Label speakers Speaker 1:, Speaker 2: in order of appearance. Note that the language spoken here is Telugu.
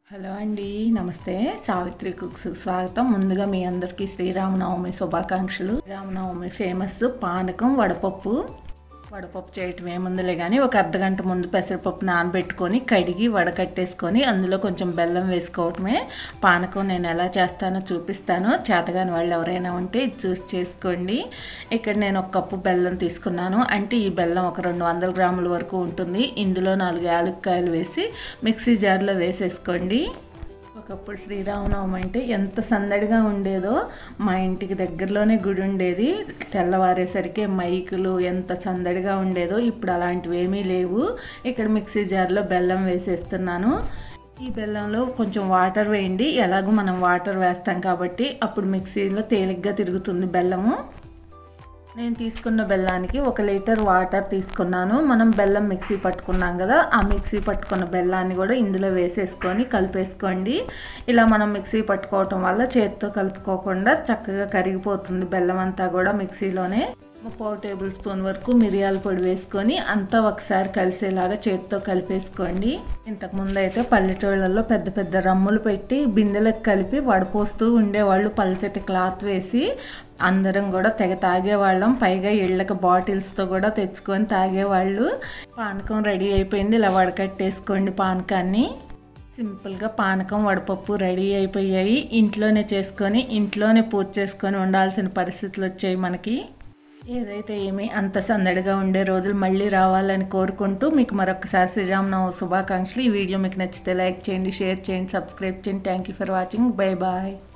Speaker 1: హలో అండి నమస్తే సావిత్రి కుక్స్ స్వాగతం ముందుగా మీ అందరికీ శ్రీరామనవమి శుభాకాంక్షలు శ్రీరామనవమి ఫేమస్ పానకం వడపప్పు వడపప్పు చేయటం ఏముందిలే కానీ ఒక అర్ధగంట ముందు పెసరపప్పు నానబెట్టుకొని కడిగి వడకట్టేసుకొని అందులో కొంచెం బెల్లం వేసుకోవటమే పానకం నేను ఎలా చేస్తానో చూపిస్తాను చేతగాని వాళ్ళు ఎవరైనా ఉంటే ఇది చూసి చేసుకోండి ఇక్కడ నేను ఒక కప్పు బెల్లం తీసుకున్నాను అంటే ఈ బెల్లం ఒక రెండు వందల గ్రాముల వరకు ఉంటుంది ఇందులో నాలుగు యాలక్కాయలు వేసి మిక్సీ జార్లో వేసేసుకోండి ఒకప్పుడు శ్రీరామనవమి అంటే ఎంత సందడిగా ఉండేదో మా ఇంటికి దగ్గరలోనే గుడి ఉండేది తెల్లవారేసరికి మైకులు ఎంత సందడిగా ఉండేదో ఇప్పుడు అలాంటివి ఏమీ లేవు ఇక్కడ మిక్సీ జార్లో బెల్లం వేసేస్తున్నాను ఈ బెల్లంలో కొంచెం వాటర్ వేయండి ఎలాగో మనం వాటర్ వేస్తాం కాబట్టి అప్పుడు మిక్సీలో తేలిగ్గా తిరుగుతుంది బెల్లము నేను తీసుకున్న బెల్లానికి ఒక లీటర్ వాటర్ తీసుకున్నాను మనం బెల్లం మిక్సీ పట్టుకున్నాం కదా ఆ మిక్సీ పట్టుకున్న బెల్లాన్ని కూడా ఇందులో వేసేసుకొని కలిపేసుకోండి ఇలా మనం మిక్సీ పట్టుకోవటం వల్ల చేతితో కలుపుకోకుండా చక్కగా కరిగిపోతుంది బెల్లం అంతా కూడా మిక్సీలోనే పావు టేబుల్ స్పూన్ వరకు మిరియాల పొడి వేసుకొని అంతా ఒకసారి కలిసేలాగా చేతితో కలిపేసుకోండి ఇంతకుముందు అయితే పల్లెటూళ్ళల్లో పెద్ద పెద్ద రమ్ములు పెట్టి బిందెలకు కలిపి వడపోస్తూ ఉండేవాళ్ళు పల్చటి క్లాత్ వేసి అందరం కూడా తెగ తాగేవాళ్ళం పైగా ఇళ్ళకి బాటిల్స్తో కూడా తెచ్చుకొని తాగేవాళ్ళు పానకం రెడీ అయిపోయింది ఇలా వడకట్టేసుకోండి పానకాన్ని సింపుల్గా పానకం వడపప్పు రెడీ అయిపోయాయి ఇంట్లోనే చేసుకొని ఇంట్లోనే పూజ చేసుకొని ఉండాల్సిన పరిస్థితులు వచ్చాయి మనకి ఏదైతే ఏమి అంత సందడిగా ఉండే రోజులు మళ్ళీ రావాలని కోరుకుంటూ మీకు మరొకసారి శ్రీరామనవ శుభాకాంక్షలు ఈ వీడియో మీకు నచ్చితే లైక్ చేయండి షేర్ చేయండి సబ్స్క్రైబ్ చేయండి thank you for watching bye bye